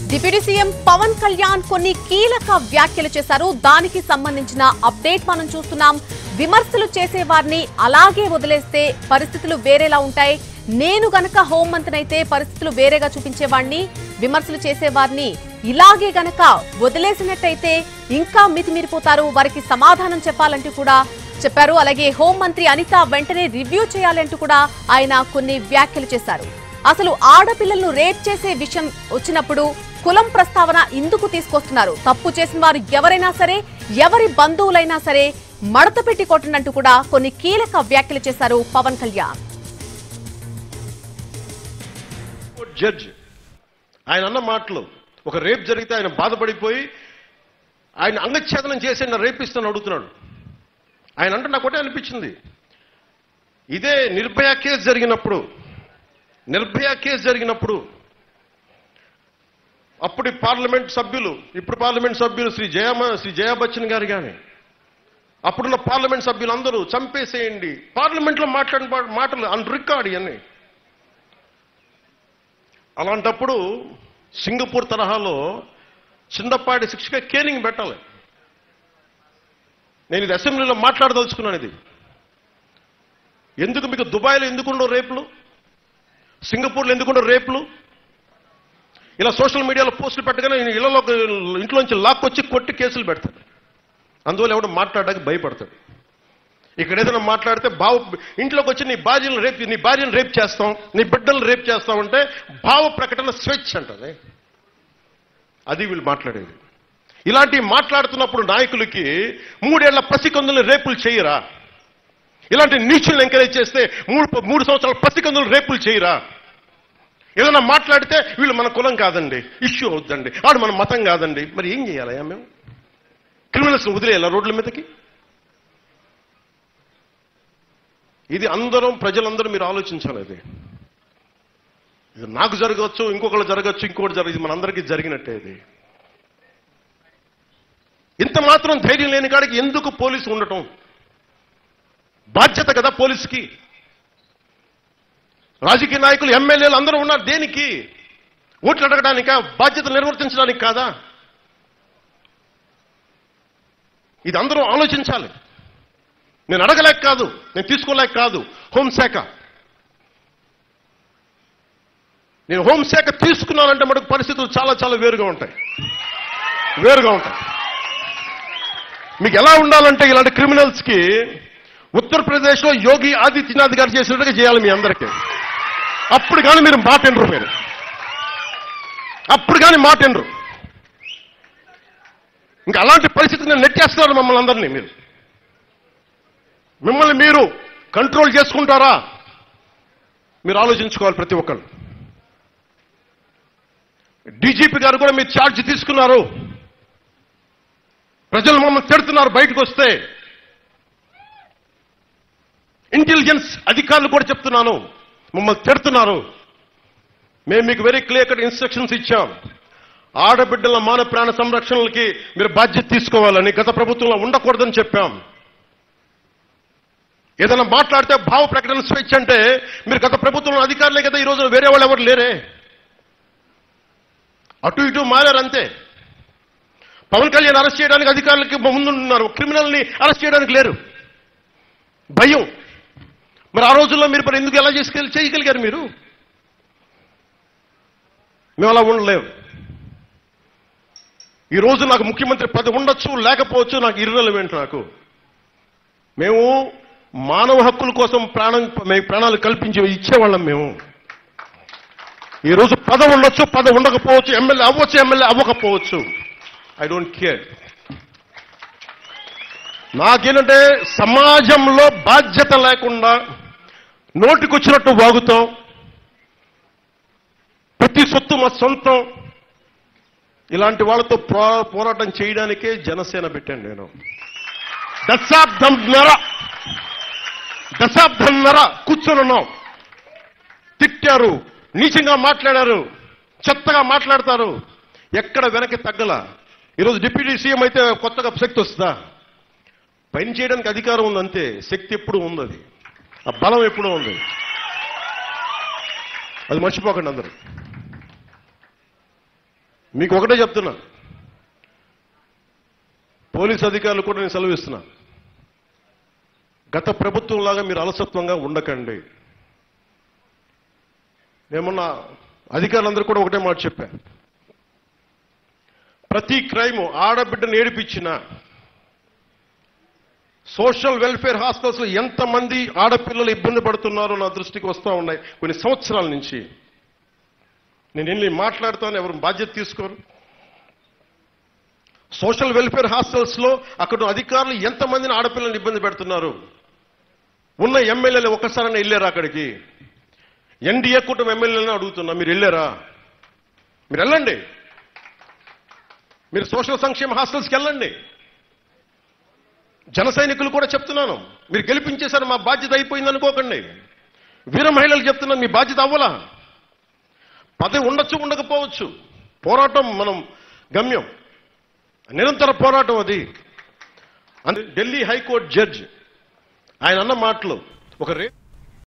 deputy CM Pawan Kalyan కొన్ని కీలక వ్యాఖ్యలు చేశారు దానికి సంబంధించిన అప్డేట్ మనం చూస్తున్నాం విమర్శలు చేసే వారిని అలాగే వదిలేస్తే పరిస్థితులు వేరేలా ఉంటాయి నేను గనక హోంమంత్రినైతే పరిస్థితులు వేరేగా చూపించేవాడిని విమర్శలు చేసేవారిని ఇలాగే గనక వదిలేసినట్టయితే ఇంకా మితిమీరిపోతారు వారికి సమాధానం చెప్పాలంటూ కూడా చెప్పారు అలాగే హోంమంత్రి అనిత వెంటనే రివ్యూ చేయాలంటూ కూడా ఆయన కొన్ని వ్యాఖ్యలు చేశారు అసలు ఆడపిల్లలను రేప్ చేసే విషయం వచ్చినప్పుడు కులం ప్రస్తావన ఇందుకు తీసుకొస్తున్నారు తప్పు చేసిన వారు ఎవరైనా సరే ఎవరి బంధువులైనా సరే మడత పెట్టి కొట్టనంటూ కూడా కొన్ని కీలక వ్యాఖ్యలు చేశారు పవన్ కళ్యాణ్ జడ్జ్ ఆయన అన్న మాటలు ఒక రేప్ జరిగితే ఆయన బాధపడిపోయి ఆయన అంగచ్ఛేదనం చేసి నా రేపిస్తాను అడుగుతున్నాడు ఆయన అంటే నాకు ఒకటే అనిపించింది ఇదే నిర్భయ కేసు జరిగినప్పుడు నిర్భయ కేసు జరిగినప్పుడు అప్పటి పార్లమెంట్ సభ్యులు ఇప్పుడు పార్లమెంట్ సభ్యులు శ్రీ జయమ శ్రీ జయా బచ్చన్ గారు కానీ అప్పుడున్న పార్లమెంట్ సభ్యులు అందరూ చంపేసేయండి పార్లమెంట్లో మాట్లాడిన మా- మాటలు అన్ రికార్డ్ ఇవన్నీ అలాంటప్పుడు సింగపూర్ తరహాలో చిన్నపాటి శిక్షగా కేనింగ్ పెట్టాలి నేను ఇది అసెంబ్లీలో మాట్లాడదలుచుకున్నాను ఇది ఎందుకు మీకు దుబాయ్లో ఎందుకుండో రేపులు సింగపూర్లో ఎందుకుండో రేపులు ఇలా సోషల్ మీడియాలో పోస్టులు పెట్టగానే ఈయన ఇళ్లలో ఇంట్లోంచి లాక్కొచ్చి కొట్టి కేసులు పెడతాడు అందువల్ల ఎవడు మాట్లాడడానికి భయపడతాడు ఇక్కడ ఏదైనా మాట్లాడితే భావ ఇంట్లోకి వచ్చి నీ భార్యను రేప్ నీ భార్యను రేప్ చేస్తాం నీ బిడ్డలను రేప్ చేస్తాం అంటే భావ ప్రకటన స్వేచ్ఛ అంటది అది వీళ్ళు మాట్లాడేది ఇలాంటివి మాట్లాడుతున్నప్పుడు నాయకులకి మూడేళ్ల పసికందులు రేపులు చేయరా ఇలాంటి నీచులను ఎంకరేజ్ చేస్తే మూడు మూడు సంవత్సరాల పసికందులు రేపులు చేయరా ఏదైనా మాట్లాడితే వీళ్ళు మన కులం కాదండి ఇష్యూ అవుద్దండి ఆడు మన మతం కాదండి మరి ఏం చేయాలయ్యా మేము క్రిమినల్స్ వదిలేయాలా రోడ్ల మీదకి ఇది అందరం ప్రజలందరూ మీరు ఆలోచించాలి ఇది ఇది నాకు జరగవచ్చు ఇంకొకరు జరగచ్చు ఇంకొకటి జరగదు ఇది మనందరికీ జరిగినట్టే ఇది ఇంత మాత్రం ధైర్యం లేని కాడికి ఎందుకు పోలీసు ఉండటం బాధ్యత కదా పోలీసుకి రాజకీయ నాయకులు ఎమ్మెల్యేలు అందరూ ఉన్నారు దేనికి ఓట్లు అడగడానికా బాధ్యత నిర్వర్తించడానికి కాదా ఇది అందరూ ఆలోచించాలి నేను అడగలేక కాదు నేను తీసుకోలేక కాదు హోంశాఖ నేను హోంశాఖ తీసుకున్నానంటే మనకు పరిస్థితులు చాలా చాలా వేరుగా ఉంటాయి వేరుగా ఉంటాయి మీకు ఎలా ఉండాలంటే ఇలాంటి క్రిమినల్స్ కి ఉత్తరప్రదేశ్ లో యోగి ఆదిత్యనాథ్ గారు చేసినట్టుగా చేయాలి మీ అందరికీ అప్పుడు కానీ మీరు మాట వినరు మీరు అప్పుడు కానీ మాట వినరు ఇంకా అలాంటి పరిస్థితి నేను నెట్టేస్తున్నారు మమ్మల్ని అందరినీ మీరు మిమ్మల్ని మీరు కంట్రోల్ చేసుకుంటారా మీరు ఆలోచించుకోవాలి ప్రతి ఒక్కరు డీజీపీ గారు కూడా మీరు ఛార్జ్ తీసుకున్నారు ప్రజలు మమ్మల్ని తిడుతున్నారు బయటకు వస్తే ఇంటెలిజెన్స్ అధికారులు కూడా చెప్తున్నాను మమ్మల్ని తిడుతున్నారు మేము మీకు వెరీ క్లియర్ కట్ ఇన్స్ట్రక్షన్స్ ఇచ్చాం ఆడబిడ్డల మాన ప్రాణ సంరక్షణలకి మీరు బాధ్యత తీసుకోవాలని గత ప్రభుత్వంలో ఉండకూడదని చెప్పాం ఏదైనా మాట్లాడితే భావ ప్రకటన స్వేచ్ఛ అంటే మీరు గత ప్రభుత్వంలో అధికారులే కదా ఈ రోజు వేరే వాళ్ళు ఎవరు లేరే అటు ఇటు మారారు అంతే పవన్ కళ్యాణ్ అరెస్ట్ చేయడానికి అధికారులకి ముందున్నారు క్రిమినల్ని అరెస్ట్ చేయడానికి లేరు భయం మరి ఆ రోజుల్లో మీరు మరి ఎందుకు ఎలా చేసుకెళ్ళి చేయగలిగారు మీరు మేము అలా ఉండలేము ఈ రోజు నాకు ముఖ్యమంత్రి పదవి ఉండొచ్చు లేకపోవచ్చు నాకు ఇర్రెలవెంట్ నాకు మేము మానవ హక్కుల కోసం ప్రాణం మేము ప్రాణాలు కల్పించి ఇచ్చేవాళ్ళం మేము ఈ రోజు పదవి ఉండొచ్చు పదవి ఉండకపోవచ్చు ఎమ్మెల్యే అవ్వచ్చు ఎమ్మెల్యే అవ్వకపోవచ్చు ఐ డోంట్ కేర్ నాకేంటంటే సమాజంలో బాధ్యత లేకుండా నోటికొచ్చినట్టు వాగుతాం ప్రతి సొత్తు మా సొంతం ఇలాంటి వాళ్ళతో పో- పోరాటం చేయడానికే జనసేన పెట్టాను నేను దశాబ్దం నెర దశాబ్దం నెర కూర్చొని ఉన్నాం తిట్టారు నీచంగా మాట్లాడారు చెత్తగా మాట్లాడతారు ఎక్కడ వెనక్కి తగ్గల ఈరోజు డిప్యూటీ సీఎం అయితే కొత్తగా శక్తి వస్తుందా పని చేయడానికి అధికారం ఉంది అంతే శక్తి ఎప్పుడు ఉంది అది ఆ బలం ఎప్పుడూ ఉంది అది మర్చిపోకండి అందరూ మీకు ఒకటే చెప్తున్నా పోలీస్ అధికారులు కూడా నేను సెలవిస్తున్నా గత ప్రభుత్వంలాగా మీరు అలసత్వంగా ఉండకండి నేమన్నా అధికారులందరూ కూడా ఒకటే మాట చెప్పాను ప్రతి క్రైమ్ ఆడబిడ్డను ఏడిపించిన సోషల్ వెల్ఫేర్ హాస్టల్స్ ఎంతమంది ఆడపిల్లలు ఇబ్బంది పడుతున్నారో నా దృష్టికి వస్తూ ఉన్నాయి కొన్ని సంవత్సరాల నుంచి నేను వెళ్ళి మాట్లాడుతాను ఎవరు బాధ్యత తీసుకోరు సోషల్ వెల్ఫేర్ హాస్టల్స్ లో అక్కడ అధికారులు ఎంతమందిని ఆడపిల్లల్ని ఇబ్బంది పెడుతున్నారు ఉన్న ఎమ్మెల్యేలు ఒక్కసారైనా వెళ్ళారా అక్కడికి ఎన్డీఏ కూటమి ఎమ్మెల్యేలను అడుగుతున్నా మీరు వెళ్ళారా మీరు వెళ్ళండి మీరు సోషల్ సంక్షేమ హాస్టల్స్కి వెళ్ళండి జన సైనికులు కూడా చెప్తున్నాను మీరు గెలిపించేశారు మా బాధ్యత అయిపోయింది అనుకోకండి వీర మహిళలు చెప్తున్నాను మీ బాధ్యత అవ్వలా పదవి ఉండొచ్చు ఉండకపోవచ్చు పోరాటం మనం గమ్యం నిరంతర పోరాటం అది అందు ఢిల్లీ హైకోర్టు జడ్జ్ ఆయన అన్న మాటలు ఒక రే